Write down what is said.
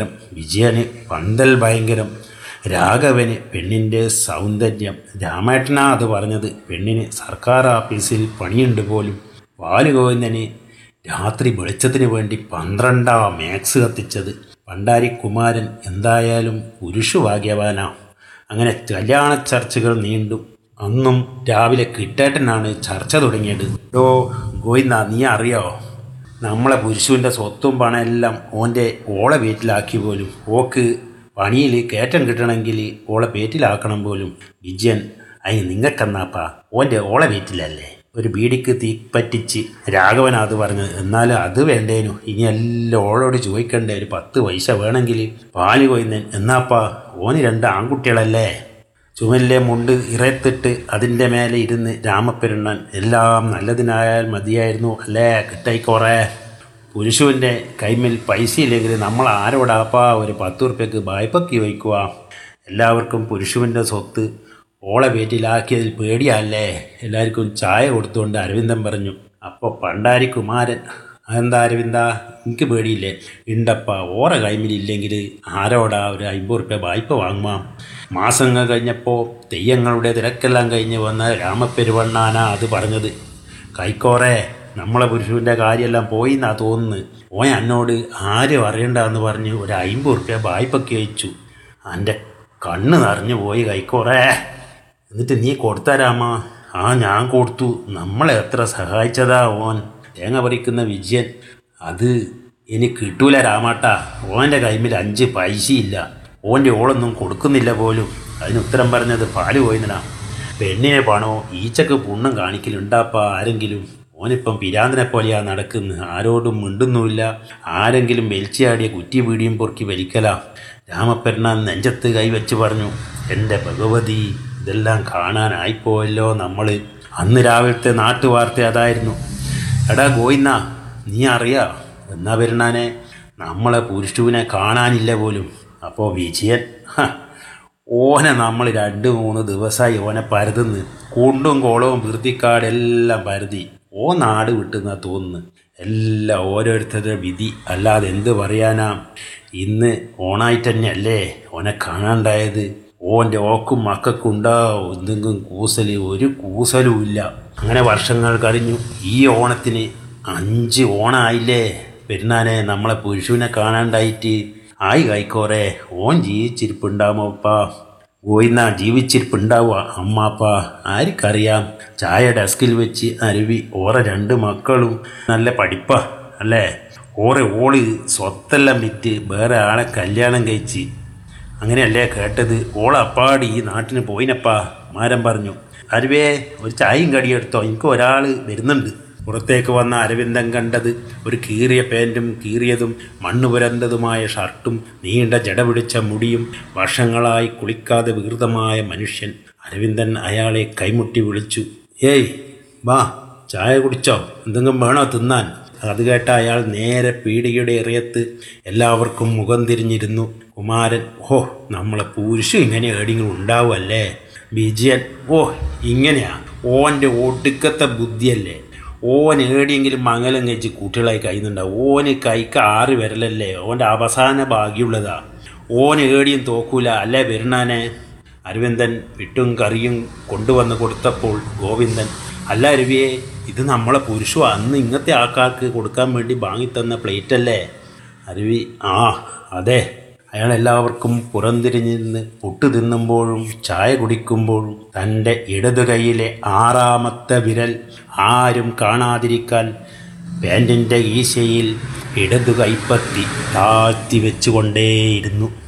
ഭയങ്കരം വിജയന് പന്തൽ ഭയങ്കരം രാഘവന് പെണ്ണിൻ്റെ സൗന്ദര്യം രാമേട്ടനാ അത് പറഞ്ഞത് പെണ്ണിന് സർക്കാർ ഓഫീസിൽ പണിയുണ്ട് പോലും ബാലുഗോവിന്ദന് രാത്രി വെളിച്ചത്തിന് വേണ്ടി പന്ത്രണ്ടാം മാക്സ് കത്തിച്ചത് പണ്ടാരി കുമാരൻ എന്തായാലും പുരുഷഭാഗ്യവാനാ അങ്ങനെ കല്യാണ ചർച്ചകൾ നീണ്ടു അന്നും രാവിലെ കിട്ടേട്ടനാണ് ചർച്ച തുടങ്ങിയത് ഡോ ഗോയിന്ദ നീ അറിയോ നമ്മളെ പുരുഷുവിൻ്റെ സ്വത്തും പണം എല്ലാം ഓൻ്റെ ഓളെ വീട്ടിലാക്കി പോലും ഓക്ക് പണിയിൽ കയറ്റം കിട്ടണമെങ്കിൽ ഓളെ പേറ്റിലാക്കണം പോലും വിജയൻ അതിന് നിങ്ങൾക്കെന്നാപ്പാ ഓൻ്റെ ഓളെ വീട്ടിലല്ലേ ഒരു ബീഡിക്ക് തീപ്പറ്റിച്ച് രാഘവൻ അത് പറഞ്ഞത് എന്നാലും അത് വേണ്ടേനു ഇനി എല്ലാം ഓളോട് ചോദിക്കണ്ടേ ഒരു പത്ത് പൈസ വേണമെങ്കിൽ പാല് കൊയ്യുന്നൻ എന്നാപ്പാ ഓന് രണ്ട് ആൺകുട്ടികളല്ലേ ചുമലിലെ മുണ്ട് ഇറയത്തിട്ട് അതിൻ്റെ മേലെ ഇരുന്ന് രാമപ്പെരുണ്ണൻ എല്ലാം നല്ലതിനായാൽ മതിയായിരുന്നു അല്ലേ കിട്ടായിക്കോറേ പുരുഷുവിൻ്റെ കൈമിൽ പൈസ ഇല്ലെങ്കിൽ നമ്മൾ ആരോടാപ്പാ ഒരു പത്ത് ഉറുപ്പ്യക്ക് വായ്പക്ക് ചോദിക്കുക എല്ലാവർക്കും പുരുഷുവിൻ്റെ സ്വത്ത് ഓളെ വീട്ടിലാക്കിയതിൽ പേടിയല്ലേ എല്ലാവർക്കും ചായ കൊടുത്തുകൊണ്ട് അരവിന്ദൻ പറഞ്ഞു അപ്പോൾ പണ്ടാരി കുമാരൻ അതെന്താ അരവിന്ദ എനിക്ക് പേടിയില്ലേ ഉണ്ടപ്പ ഓറ കൈമിലില്ലെങ്കിൽ ആരോടാ ഒരു അമ്പത് റുപ്യ വായ്പ വാങ്ങുമാം മാസങ്ങൾ കഴിഞ്ഞപ്പോൾ തെയ്യങ്ങളുടെ തിരക്കെല്ലാം കഴിഞ്ഞ് വന്ന രാമപ്പെരുവണ്ണാനാ അത് പറഞ്ഞത് കൈക്കോറേ നമ്മളെ പുരുഷൻ്റെ കാര്യമെല്ലാം പോയി എന്നാ തോന്നുന്നു ഓൻ എന്നോട് ആരും അറിയണ്ടെന്ന് പറഞ്ഞ് ഒരു അമ്പത് റുപ്യ വായ്പയ്ക്ക് അയച്ചു എൻ്റെ കണ്ണ് നിറഞ്ഞു പോയി കൈക്കോറേ എന്നിട്ട് നീ കൊടുത്തരാമ ആ ഞാൻ കൊടുത്തു നമ്മളെ എത്ര സഹായിച്ചതാ ഓൻ തേങ്ങ പറിക്കുന്ന വിജയൻ അത് ഇനി കിട്ടൂല രാമാട്ടാ ഓൻ്റെ കൈമിൽ അഞ്ച് പൈസയില്ല ഓൻ്റെ ഓളൊന്നും കൊടുക്കുന്നില്ല പോലും അതിന് ഉത്തരം പറഞ്ഞത് പാല് പോയിന്നാ പെണ്ണിനെ പണോ ഈച്ചക്ക് പുണ്ണം കാണിക്കലുണ്ടാപ്പാ ആരെങ്കിലും ഓനിപ്പം പിരാന്തനെ പോലെയാ നടക്കുന്നത് ആരോടും മിണ്ടുന്നുമില്ല ആരെങ്കിലും വലിച്ചാടിയ കുറ്റി വീടിയും പൊറുക്കി വലിക്കലാ രാമപ്പെരുന്നാൻ നെഞ്ചത്ത് കൈവച്ച് പറഞ്ഞു എൻ്റെ ഭഗവതി ഇതെല്ലാം കാണാനായിപ്പോയല്ലോ നമ്മൾ അന്ന് രാവിലത്തെ നാട്ടുവാർത്ത അതായിരുന്നു എടാ ഗോയിന്ന നീ അറിയാ എന്നാ പെരുന്നാനെ നമ്മളെ പുരുഷുവിനെ കാണാനില്ല പോലും അപ്പോൾ വിജയൻ ഹ, ഓനെ നമ്മൾ രണ്ട് മൂന്ന് ദിവസമായി ഓനെ പരതുന്ന് കുണ്ടും കോളവും വൃത്തിക്കാടെല്ലാം പരതി ഓ നാട് വിട്ടുന്നാ തോന്നുന്നു എല്ലാം ഓരോരുത്തരുടെ വിധി അല്ലാതെ എന്ത് പറയാനാ ഇന്ന് ഓണായിട്ട് തന്നെയല്ലേ ഓനെ കാണാണ്ടായത് ഓൻ്റെ ഓക്കും മക്കൾക്കും ഉണ്ടാവും എന്തെങ്കിലും കൂസല് ഒരു കൂസലും ഇല്ല അങ്ങനെ വർഷങ്ങൾ കഴിഞ്ഞു ഈ ഓണത്തിന് അഞ്ച് ഓണായില്ലേ പെരുന്നാനെ നമ്മളെ പുരുഷുവിനെ കാണാണ്ടായിട്ട് ആയി കൈക്കോറെ ഓൻ ജീവിച്ചിരിപ്പുണ്ടാവുമോപ്പാ ഗോയിന്ന ജീവിച്ചിരിപ്പുണ്ടാവുക അമ്മാപ്പ ആർക്കറിയാം ചായ ഡെസ്കിൽ വെച്ച് അരുവി ഓറെ രണ്ട് മക്കളും നല്ല പഠിപ്പാ അല്ലേ ഓറെ ഓള് സ്വത്തെല്ലാം വിറ്റ് വേറെ ആളെ കല്യാണം കഴിച്ച് അങ്ങനെയല്ലേ കേട്ടത് ഓൾ അപ്പാട് ഈ നാട്ടിന് പോയിനപ്പാ മാരൻ പറഞ്ഞു അരുവേ ഒരു ചായയും കടിയെടുത്തോ എനിക്ക് ഒരാൾ വരുന്നുണ്ട് പുറത്തേക്ക് വന്ന അരവിന്ദൻ കണ്ടത് ഒരു കീറിയ പാൻറ്റും കീറിയതും മണ്ണ് പുരണ്ടതുമായ ഷർട്ടും നീണ്ട ജട പിടിച്ച മുടിയും വർഷങ്ങളായി കുളിക്കാതെ വികൃതമായ മനുഷ്യൻ അരവിന്ദൻ അയാളെ കൈമുട്ടി വിളിച്ചു ഏയ് വാ ചായ കുടിച്ചോ എന്തെങ്കിലും വേണോ തിന്നാൻ അത് കേട്ട അയാൾ നേരെ പീടികയുടെ ഇറയത്ത് എല്ലാവർക്കും മുഖം തിരിഞ്ഞിരുന്നു കുമാരൻ ഓ നമ്മളെ പുരുഷൻ ഇങ്ങനെ ഏടിയെങ്കിലും ഉണ്ടാവുമല്ലേ വിജയൻ ഓ ഇങ്ങനെയാ ഓൻ്റെ ഒടുക്കത്തെ ബുദ്ധിയല്ലേ ഓൻ ഏടിയെങ്കിലും മംഗലം കഴിച്ച് കുട്ടികളായി കഴിയുന്നുണ്ടാവും ഓന് കൈക്ക് ആറ് വരലല്ലേ ഓൻ്റെ അവസാന ഭാഗ്യമുള്ളതാ ഓൻ ഏടിയും തോക്കൂല അല്ലേ വരുന്നാനെ അരവിന്ദൻ വിട്ടും കറിയും കൊണ്ടുവന്ന് കൊടുത്തപ്പോൾ ഗോവിന്ദൻ അല്ല അരുവിയെ ഇത് നമ്മളെ പുരുഷു അന്ന് ഇങ്ങനത്തെ ആൾക്കാർക്ക് കൊടുക്കാൻ വേണ്ടി വാങ്ങിത്തന്ന പ്ലേറ്റ് അല്ലേ അരുവി ആ അതെ അയാൾ എല്ലാവർക്കും പുറംതിരിഞ്ഞിരുന്ന് പുട്ട് തിന്നുമ്പോഴും ചായ കുടിക്കുമ്പോഴും തൻ്റെ ഇടതു കൈയിലെ ആറാമത്തെ വിരൽ ആരും കാണാതിരിക്കാൻ പാൻറ്റിൻ്റെ ഈശയിൽ ഇടതു കൈപ്പത്തി താഴ്ത്തി വെച്ചുകൊണ്ടേയിരുന്നു